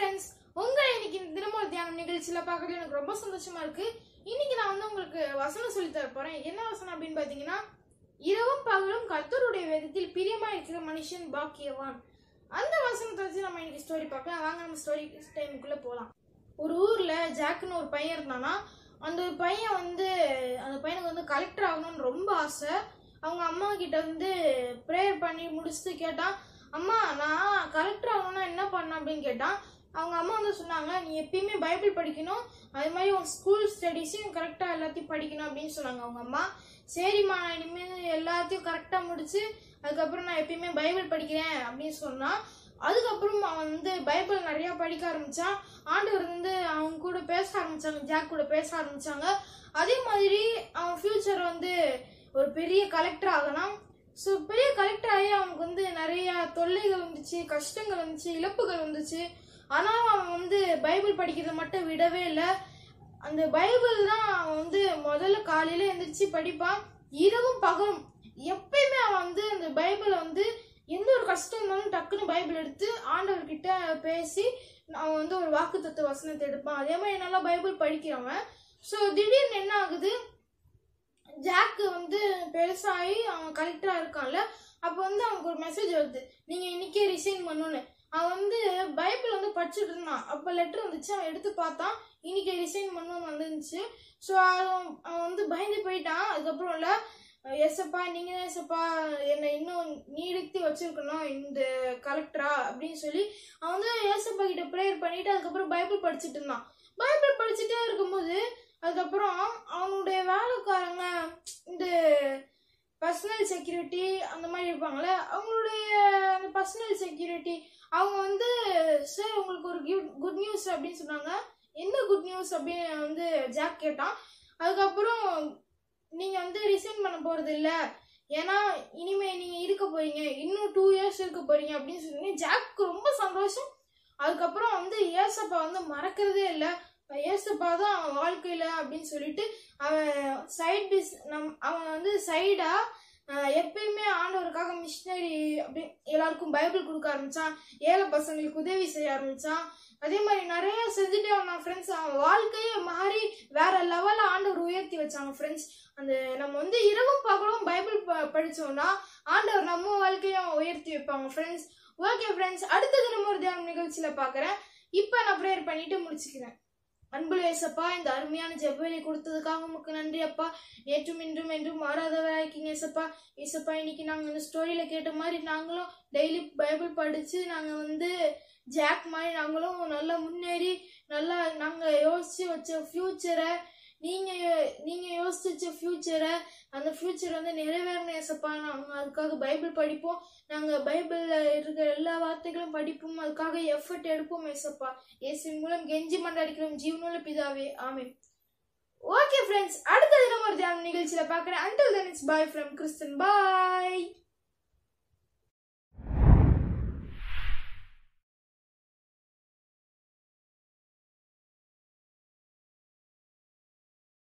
friends உங்களை இன்னைக்கு இந்த தினமும் தியானம் நிகழ்ச்சியில பார்க்கறது எனக்கு ரொம்ப சந்தோஷமா இருக்கு இன்னைக்கு நான் வந்து உங்களுக்கு வசனம் சொல்லி தர போறேன் என்ன வசனம் அப்படின்னு பாத்தீங்கன்னா இரவும் பகலும் கர்த்தருடைய வேதத்தில் பிரியமா இருக்கிற மனுஷன் பாக்கியவான் அந்த வசனத்தை வச்சு நம்ம இன்னைக்கு ஸ்டோரி பார்க்கலாம் வாங்க நம்ம ஸ்டோரி டைமுக்குள்ள போலாம் ஒரு ஊர்ல ஜாக்குன்னு ஒரு பையன் இருந்தானா அந்த ஒரு பையன் வந்து அந்த பையனுக்கு வந்து கலெக்டர் ஆகணும்னு ரொம்ப ஆசை அவங்க அம்மா கிட்ட வந்து ப்ரேயர் பண்ணி முடிச்சுட்டு கேட்டான் அம்மா நான் கலெக்டர் ஆகணும்னா என்ன பண்ண அப்படின்னு கேட்டான் அவங்க அம்மா வந்து சொன்னாங்க நீ எப்பயுமே பைபிள் படிக்கணும் அது மாதிரி உன் ஸ்கூல் ஸ்டடீஸையும் கரெக்டாக எல்லாத்தையும் படிக்கணும் அப்படின்னு சொன்னாங்க அவங்க அம்மா சரிம்மா நான் இனிமேல் எல்லாத்தையும் கரெக்டாக முடிச்சு அதுக்கப்புறம் நான் எப்பயுமே பைபிள் படிக்கிறேன் அப்படின்னு சொன்னான் அதுக்கப்புறம் அவன் வந்து பைபிள் நிறைய படிக்க ஆரம்பிச்சான் ஆண்டவர் வந்து அவங்க கூட பேச ஆரம்பிச்சாங்க ஜாக் கூட பேச ஆரம்பிச்சாங்க அதே மாதிரி அவன் ஃபியூச்சர் வந்து ஒரு பெரிய கலெக்டர் ஆகலாம் ஸோ பெரிய கலெக்டர் ஆகி அவனுக்கு வந்து நிறைய தொல்லைகள் வந்துச்சு கஷ்டங்கள் வந்துச்சு இழப்புகள் வந்துச்சு ஆனாலும் அவன் வந்து பைபிள் படிக்கிறத மட்டும் விடவே இல்லை அந்த பைபிள் தான் அவன் வந்து முதல்ல காலையில எந்திரிச்சு படிப்பான் இரவும் பகலும் எப்பயுமே அவன் வந்து அந்த பைபிளை வந்து எந்த ஒரு கஷ்டம் இருந்தாலும் டக்குன்னு பைபிள் எடுத்து ஆண்டவர்கிட்ட பேசி அவன் வந்து ஒரு வாக்குத்தத்த வசனத்தை எடுப்பான் அதே மாதிரி நல்லா பைபிள் படிக்கிறவன் ஸோ திடீர்னு என்ன ஆகுது ஜாக்கு வந்து பெருசாகி அவன் கலெக்டரா இருக்கான்ல அப்போ வந்து அவனுக்கு ஒரு மெசேஜ் வருது நீங்க இன்னைக்கே ரிசைன் பண்ணணும்னு அவன் வந்து பைபிள் வந்து படிச்சுட்டு இருந்தான் அப்போ லெட்டர் வந்துச்சு அவன் எடுத்து பார்த்தான் இன்னைக்கு ரிசைன் பண்ணணும்னு வந்துருந்துச்சு ஸோ அவன் அவன் வந்து பயந்து போயிட்டான் அதுக்கப்புறம் இல்லை எஸ்அப்பா நீங்க தான் எஸ்அப்பா என்னை இன்னும் நீடித்து வச்சிருக்கணும் இந்த கலெக்டரா அப்படின்னு சொல்லி அவன் வந்து ஏசப்பா கிட்ட ப்ரேயர் பண்ணிட்டு அதுக்கப்புறம் பைபிள் படிச்சுட்டு இருந்தான் பைபிள் படிச்சுட்டே இருக்கும்போது அதுக்கப்புறம் அவனுடைய வேலைக்காரங்க இந்த பர்சனல் செக்யூரிட்டி அந்த மாதிரி இருப்பாங்கல்ல அவங்களுடைய அந்த பர்சனல் செக்யூரிட்டி அவங்க வந்து சார் உங்களுக்கு ஒரு குட் நியூஸ் அப்படின்னு சொன்னாங்க என்ன குட் நியூஸ் அப்படின்னு வந்து ஜாக் கேட்டான் அதுக்கப்புறம் நீங்க வந்து ரிசைன் பண்ண போறது இல்ல ஏன்னா இனிமே நீங்க இருக்க போறீங்க இன்னும் டூ இயர்ஸ் இருக்க போறீங்க அப்படின்னு சொல்லி ஜாக்கு ரொம்ப சந்தோஷம் அதுக்கப்புறம் வந்து ஏசப்பா வந்து மறக்கிறதே இல்லை ஏசப்பா தான் அவன் வாழ்க்கையில அப்படின்னு சொல்லிட்டு அவன் சைட் பிஸ் நம் அவன் வந்து சைடா எப்பயுமே ஆண்டவருக்காக மிஷினரி அப்படி எல்லாருக்கும் பைபிள் கொடுக்க ஆரம்பிச்சான் ஏழை பசங்களுக்கு உதவி செய்ய ஆரம்பிச்சான் அதே மாதிரி நிறைய செஞ்சுட்டே வந்தான் ஃப்ரெண்ட்ஸ் அவன் வாழ்க்கையே மாறி வேற லெவல்ல ஆண்டவர் உயர்த்தி வச்சாங்க ஃப்ரெண்ட்ஸ் அந்த நம்ம வந்து இரவும் பகலும் பைபிள் ப- படிச்சோம்னா ஆண்டவர் நம்ம வாழ்க்கையும் உயர்த்தி வைப்பாங்க ஃப்ரெண்ட்ஸ் ஓகே ஃப்ரெண்ட்ஸ் அடுத்த தினம் ஒரு தியானம் நிகழ்ச்சியில பாக்குறேன் இப்போ நான் ப்ரேயர் பண்ணிட்டு முடிச்சுக்கிறேன் அன்புல ஏசப்பா இந்த அருமையான ஜெபவேலை கொடுத்ததுக்காக உமக்கு நன்றி அப்பா நேற்றும் இன்றும் என்றும் மாறாதவராயிருக்கீங்க ஏசப்பா ஏசப்பா இன்னைக்கு நாங்க இந்த ஸ்டோரியில கேட்ட மாதிரி நாங்களும் டெய்லி பைபிள் படிச்சு நாங்க வந்து ஜாக் மாதிரி நாங்களும் நல்லா முன்னேறி நல்லா நாங்க யோசிச்சு வச்ச ஃபியூச்சரை நீங்க நீங்க யோசிச்சு வச்ச ஃபியூச்சரை அந்த ஃபியூச்சர் வந்து நிறைவேறணும் ஏசப்பா நாங்க அதுக்காக பைபிள் படிப்போம் நாங்க பைபிள்ல இருக்கிற எல்லா வார்த்தைகளும் படிப்போம் அதுக்காக எஃபர்ட் எடுப்போம் ஏசப்பா இயேசுவின் மூலம் கெஞ்சி மண்டாடிக்கிறோம் ஜீவனுள்ள பிதாவே ஆமென் ஓகே ஃப்ரெண்ட்ஸ் அடுத்த தினம் ஒரு தியானம் நிகழ்ச்சியில பார்க்குறேன் until then it's boy from Christian bye